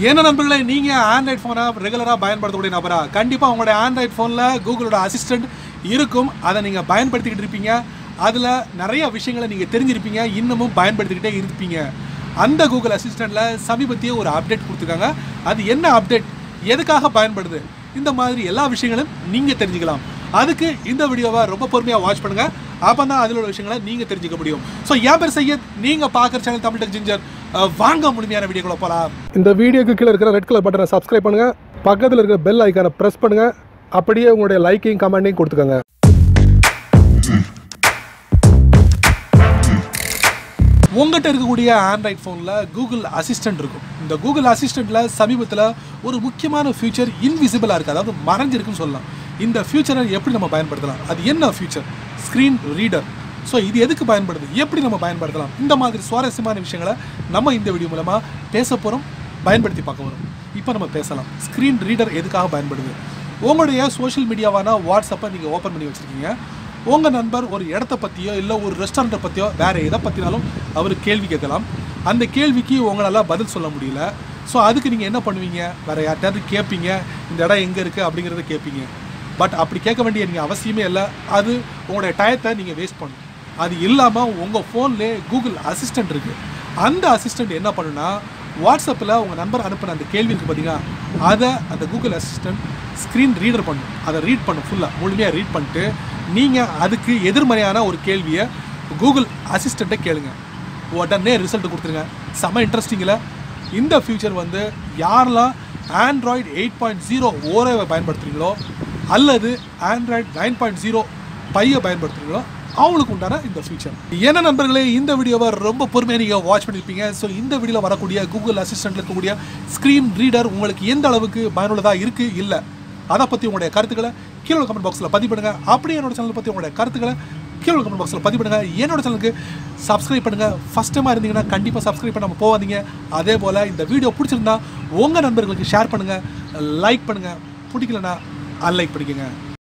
என்ன நண்பர்களே நீங்கள் ஆண்ட்ராய்ட் ஃபோனை ரெகுலராக பயன்படுத்தக்கூடிய நபரா கண்டிப்பாக உங்களுடைய ஆண்ட்ராய்ட் ஃபோனில் கூகுளோட அசிஸ்டன்ட் இருக்கும் அதை நீங்கள் பயன்படுத்திக்கிட்டு இருப்பீங்க அதில் நிறைய விஷயங்களை நீங்கள் தெரிஞ்சிருப்பீங்க இன்னமும் பயன்படுத்திக்கிட்டே இருப்பீங்க அந்த கூகுள் அசிஸ்டண்ட்டில் சமீபத்திய ஒரு அப்டேட் கொடுத்துருக்காங்க அது என்ன அப்டேட் எதுக்காக பயன்படுது இந்த மாதிரி எல்லா விஷயங்களும் நீங்கள் தெரிஞ்சுக்கலாம் அதுக்கு இந்த வீடியோவை ரொம்ப பொறுமையாக வாட்ச் பண்ணுங்க அப்போ தான் அதில் உள்ள விஷயங்களை நீங்கள் தெரிஞ்சுக்க முடியும் ஸோ என் பேர் சையத் நீங்கள் பார்க்குற சேனல் தமிழ் டெக் ஜிஞ்சர் அஹ், வாங்க முழுமையான வீடியோக்குள்ள போகலாம் இந்த வீடியோக்கு கீழே இருக்கிற ரெட் கலர் பட்டனை சப்ஸ்கிரைப் பண்ணுங்க பக்கத்தில் இருக்கிற பெல் ஐக்கானை ப்ரெஸ் பண்ணுங்க அப்படியே உங்களுடைய லைக்கையும் கமெண்ட்டையும் கொடுத்துக்கோங்க உங்கள்கிட்ட இருக்கக்கூடிய ஆண்ட்ராய்ட் ஃபோனில் கூகுள் அசிஸ்டன்ட் இருக்கும் இந்த கூகுள் அசிஸ்டண்ட்டில் சமீபத்தில் ஒரு முக்கியமான ஃபியூச்சர் இன்விசிபிளாக இருக்குது அதாவது மறைஞ்சிருக்குன்னு சொல்லலாம் இந்த ஃபியூச்சரை எப்படி நம்ம பயன்படுத்தலாம் அது என்ன ஃபியூச்சர் ஸ்க்ரீன் ரீடர் ஸோ இது எதுக்கு பயன்படுது எப்படி நம்ம பயன்படுத்தலாம் இந்த மாதிரி சுவாரஸ்யமான விஷயங்களை நம்ம இந்த வீடியோ மூலமாக பேச போகிறோம் பயன்படுத்தி பார்க்க வரோம் இப்போ நம்ம பேசலாம் ஸ்க்ரீன் ரீடர் எதுக்காக பயன்படுது உங்களுடைய சோஷியல் மீடியாவான வாட்ஸ்அப்பை நீங்கள் ஓப்பன் பண்ணி வச்சுருக்கீங்க உங்கள் நண்பர் ஒரு இடத்த பற்றியோ இல்லை ஒரு ரெஸ்டாரண்ட்டை பற்றியோ வேறு எதை பற்றினாலும் அவர் கேள்வி கேட்கலாம் அந்த கேள்விக்கு உங்களால் பதில் சொல்ல முடியல ஸோ அதுக்கு நீங்கள் என்ன பண்ணுவீங்க வேறு யார்கிட்டயாவது கேட்பீங்க இந்த இடம் எங்கே இருக்குது அப்படிங்கிறத கேட்பீங்க பட் அப்படி கேட்க வேண்டிய நீங்கள் அவசியமே இல்லை அது உங்களுடைய டயத்தை நீங்கள் வேஸ்ட் பண்ணும் அது இல்லாமல் உங்கள் ஃபோன்லேயே கூகுள் அசிஸ்டன்ட் இருக்குது அந்த அசிஸ்டன்ட் என்ன பண்ணுன்னா வாட்ஸ்அப்பில் உங்கள் நண்பர் அனுப்பின அந்த கேள்வி இருக்குது பார்த்தீங்களா அதை அந்த கூகுள் அசிஸ்டன்ட் ஸ்க்ரீன் ரீடர் பண்ணும் அதை ரீட் பண்ணும் ஃபுல்லாக முழுமையாக ரீட் பண்ணிட்டு நீங்கள் அதுக்கு எதிர்மறையான ஒரு கேள்வியை கூகுள் அசிஸ்டண்ட்டை கேளுங்க உடனே ரிசல்ட் கொடுத்துருங்க செம்ம இன்ட்ரெஸ்டிங்கில் இந்த ஃபியூச்சர் வந்து யாரெல்லாம் ஆண்ட்ராய்டு எயிட் பாயிண்ட் ஜீரோ ஓரேவை பயன்படுத்துகிறீங்களோ அல்லது ஆண்ட்ராய்டு நைன் பாயிண்ட் ஜீரோ பையை பயன்படுத்துகிறீங்களோ அவங்களுக்கு உண்டான இந்த ஃபியூச்சர் என்ன நண்பர்களே இந்த வீடியோவை ரொம்ப பொறுமையாக நீங்கள் வாட்ச் பண்ணியிருப்பீங்க ஸோ இந்த வீடியோவில் வரக்கூடிய கூகுள் அசிஸ்டண்ட்டில் இருக்கக்கூடிய ஸ்க்ரீன் ரீடர் உங்களுக்கு எந்த அளவுக்கு பயனுள்ளதாக இருக்குது இல்லை அதை பற்றி உங்களுடைய கருத்துக்களை கீழே கமெண்ட் பாக்ஸில் பதிவு பண்ணுங்க அப்படியே என்னோட சேனல் பற்றி உங்களுடைய கருத்துக்களை கீழே கமெண்ட் பாக்ஸில் பதிவு பண்ணுங்க என்னோட சேனலுக்கு சப்ஸ்கிரைப் பண்ணுங்க ஃபஸ்ட் டைமாக இருந்தீங்கன்னா கண்டிப்பாக சப்ஸ்கிரைப் பண்ணாமல் போகாதீங்க அதே போல் இந்த வீடியோ பிடிச்சிருந்தா உங்கள் நண்பர்களுக்கு ஷேர் பண்ணுங்க லைக் பண்ணுங்க பிடிக்கலனா அன்லைக் பண்ணிக்கோங்க